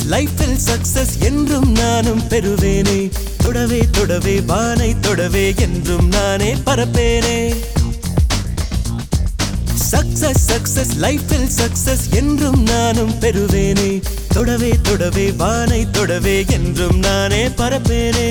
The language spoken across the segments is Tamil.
லைஃபில் சக்சஸ் என்றும் நானும் பெறுவேனே தொடவே தொடவே வானை தொடவே என்றும் நானே பரப்பேனே சக்சஸ் சக்சஸ் லைஃபில் சக்சஸ் என்றும் நானும் பெறுவேனே தொடவே தொடவே வானை தொடவே என்றும் நானே பரப்பேனே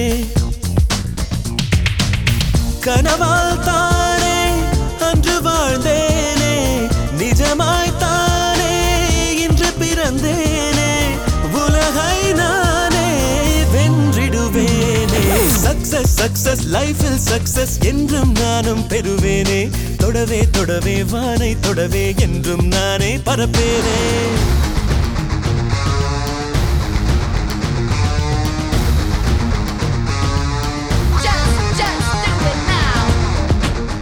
கனவால் தானே அன்று வாழ்ந்தேனே நிஜமாய் தானே இன்று பிறந்தேனே உலகை நானே வென்றிடுவேனே சக்சஸ் சக்சஸ் லைஃபில் சக்சஸ் என்றும் நானும் பெறுவேனே தொடவே தொடவே வானை தொடவே என்றும் நானே பரப்பேனே Just, just do it now.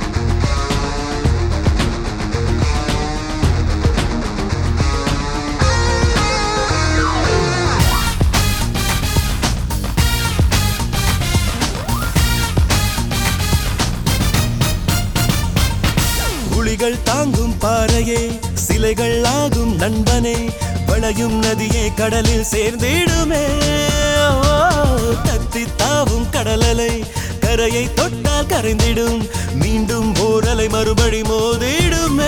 புலிகள் தாங்கும் பாறையே சிலைகள் ஆகும் நண்பனே வளையும் நதியே கடலில் சேர்ந்திடுமே ஓ, தத்தி தாவும் கடலலை கரையை தொட்டால் கரைந்திடும் மீண்டும் ஓரலை மறுபடி மோதிடுமே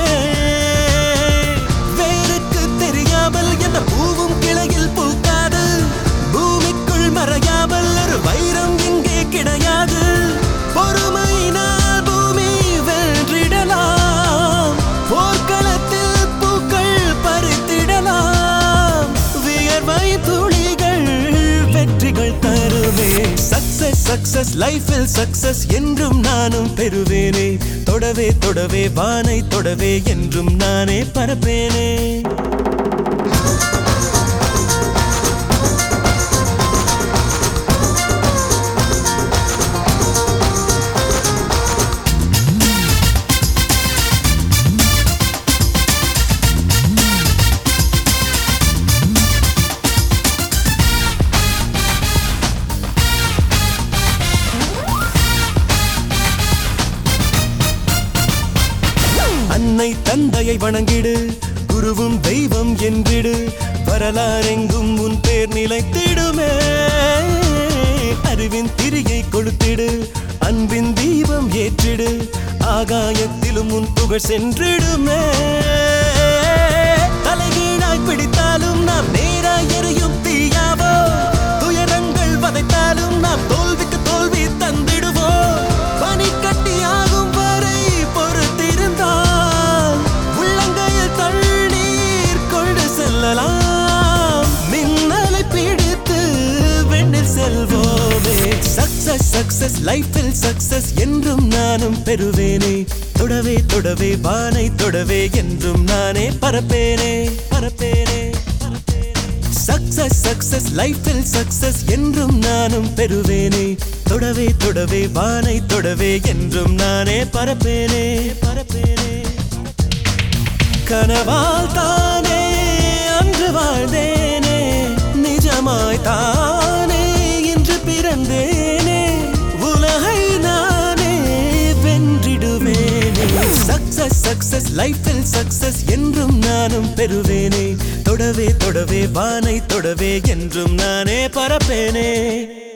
வேருக்கு தெரியாமல் எந்த பூவும் கிளையில் பூக்காது பூமிக்குள் மறையாமல் ஒரு வைரம் இங்கே கிடையாது பொறுமையினால் பூமி வென்றிடலாம் போர்க்களத்தில் பூக்கள் பறித்திடலாம் வியர்வை துளிகள் வெற்றிகள் தருவே சக்சஸ் சக்சஸ் லைஃபில் சக்சஸ் என்றும் நானும் பெறுவேனே தொடவே தொடவே வானை தொடவே என்றும் நானே பரப்பேனே அன்னை தந்தையை வணங்கிடு குருவும் தெய்வம் என்றிடு வரலாறெங்கும் உன் பேர் நிலைத்திடுமே அறிவின் திரியை கொளுத்திடு அன்பின் தீபம் ஏற்றிடு ஆகாயத்திலும் உன் புகழ் சென்றிடுமே தலைகீழாய் பிடித்தாலும் நாம் நேராய் எரியும் தீயாவோ துயரங்கள் வதைத்தாலும் நாம் தோல்விக்கு தோல்வி தந்திடுவோம் பனிக்கட்டியாகும் வரை பொறுத்திருந்தால் உள்ளங்கையில் தண்ணீர் கொண்டு செல்லலாம் மின்னலை பிடித்து வெண்ணில் செல்வோமே சக்சஸ் சக்சஸ் லைஃபில் சக்சஸ் என்றும் நானும் பெறுவேனே தொடவே தொடவே வானை தொடவே என்றும் நானே பரப்பேனே பரப்பேனே சக்சஸ் சக்சஸ் லைஃபில் சக்சஸ் என்றும் நானும் பெறுவேனே தொடவே தொடவே வானை தொடவே என்றும் நானே பரப்பேனே பரப்பேனே கனவால் தானே அன்று வாழ்ந்தேனே நிஜமாய் தானே இன்று பிறந்தேனே உலகை நானே வென்றிடுவேனே சக்சஸ் சக்சஸ் லைஃபில் சக்சஸ் என்றும் நானும் பெறுவேனே தொடவே தொடவே வானை தொடவே என்றும் நானே பரப்பேனே